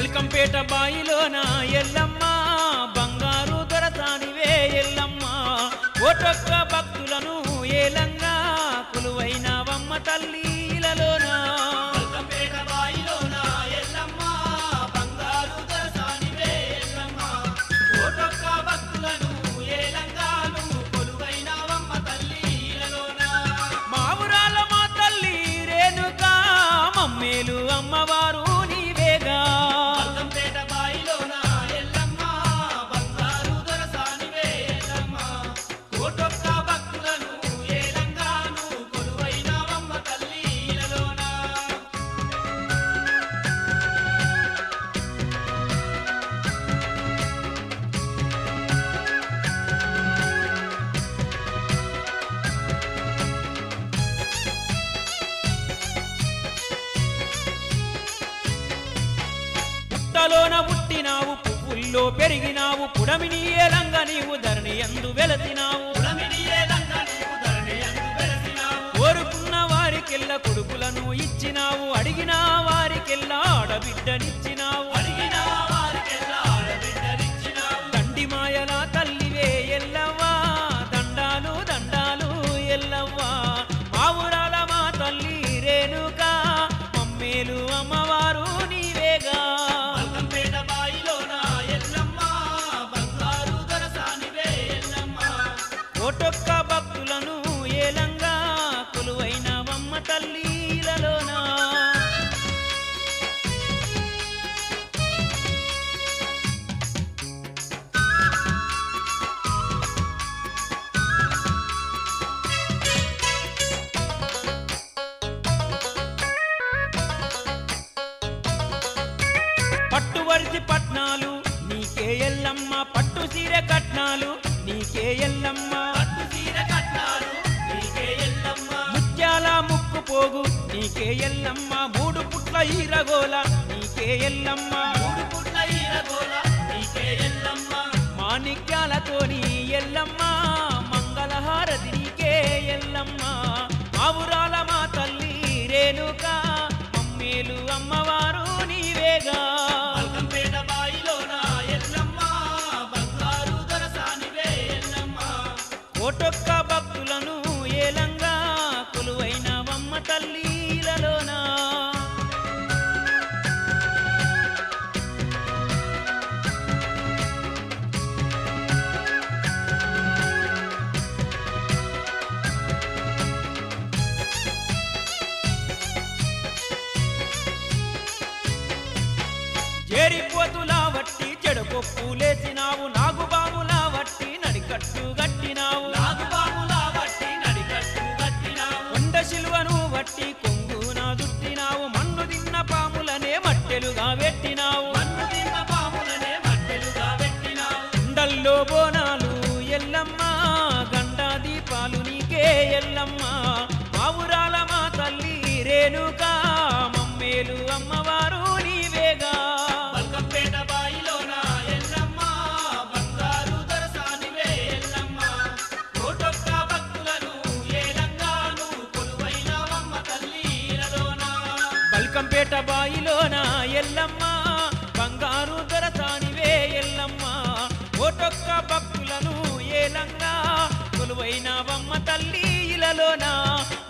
బల్కంపేట బాయిలోన ఎల్లమ్మ బంగారు దొరసానివే ఎల్లమ్మ ఓటొక్క భక్తులను ఏలంగా కొలువైనవమ్మ తల్లి ఇలలోనా బల్కంపేట బాయిలోన ఎల్లమ్మ బంగారు దొరసానివే ఎల్లమ్మ కోటొక్క భక్తులను ఏలంగాను కొలువైనవమ్మ తల్లి ఇలలోన మా ఊరాల మా తల్లి రేణుకా మమ్మేలు అమ్మవారు నీవేగా బల్కంపేట బాయిలోన ఎల్లమ్మ బంగారు దొరసానివే ఎల్లమ్మ కోటొక్క భక్తులను ఏలంగాను కొలువైనవమ్మ తల్లి ఇలలోన పుట్టలోన పుట్టినావు పువ్వుల్లో పెరిగినావు పుడమిని ఏలంగా నీవు ధరణి ఎందు వెలసినావు పుడమిని ఏలంగా నీవు ధరణియందు వెలసినావు. కోరుకున్న వారికెల్ల కొడుకులను ఇచ్చినావు అడిగిన వారికెల్ల ఆడబిడ్డనిచ్చినావు అడిగిన వారికెల్లా ఆడబిడ్డనిచ్చినావు. దండి మాయల తల్లివే ఎల్లవ్వా దండాలు దండాలు ఎల్లవ్వా మా ఊరాల మా తల్లి రేణుకా మమ్మేలు అమ్మవారు నీవేగా బల్కంపేట బాయిలోన ఎల్లమ్మ, బంగారు దొరసానివే ఎల్లమ్మ. కోటొక్క భక్తులను ఏలంగా కొలువైనవమ్మ తల్లిలలోనా పట్టు వరిసి పట్నాలు నీకే ఎల్లమ్మ పట్టు సీర కట్నాలు నీకే ఎల్లమ్మ పట్టు చీర కట్నాలు నీకే ఎల్లమ్మ. ముత్యాల ముక్కు పోగు నీకే ఎల్లమ్మ మూడు పుట్ల ఈరగోల నీకే ఎల్లమ్మ మూడు పుట్ల ఈరగోల నీకే ఎల్లమ్మ. మాణిక్యాలతోని ఎల్లమ్మ మంగళహారతి నీకే ఎల్లమ్మ ఆవురాల మా తల్లి రేణుకా మమ్మేలు అమ్మవారు నీవేగా బల్కంపేట బాయిలోన ఎల్లమ్మ, బంగారు దొరసానివే ఎల్లమ్మ. కోటొక్క భక్తులను ఏలంగా కొలువైనవమ్మ తల్లిలలోనా చేరిపోతులా వట్టి చెడకొప్పులేసినావు నాగుబాములా వట్టి నడికట్టు గట్టినావు నాగుపాములా వట్టి నడికట్టు కట్టినావు. కొండ శిలువను వట్టి కొంగున దుట్టినావు మన్ను తిన్న పాములనే మట్టెలుగా పెట్టినావు మన్ను తిన్న పాములనే మట్టెలుగా పెట్టినావు. కుండల్లో బోనాలు ఎల్లమ్మ గండ దీపాలు నీకే ఎల్లమ్మ ఆవురాల మా తల్లి రేణుకా మమ్మేలు అమ్మవారు నీవేగా బల్కంపేట బాయిలోన ఎల్లమ్మ, బంగారు దొరసానివే ఎల్లమ్మ. కోటొక్క భక్తులను ఏలంగాను కొలువైనవమ్మ తల్లి ఇలలోన. బల్కంపేట బాయిలోన ఎల్లమ్మ బంగారు దొరసానివే ఎల్లమ్మ ఓటొక్క భక్తులను ఏలంగా కొలువైనవమ్మ తల్లి ఇలలోన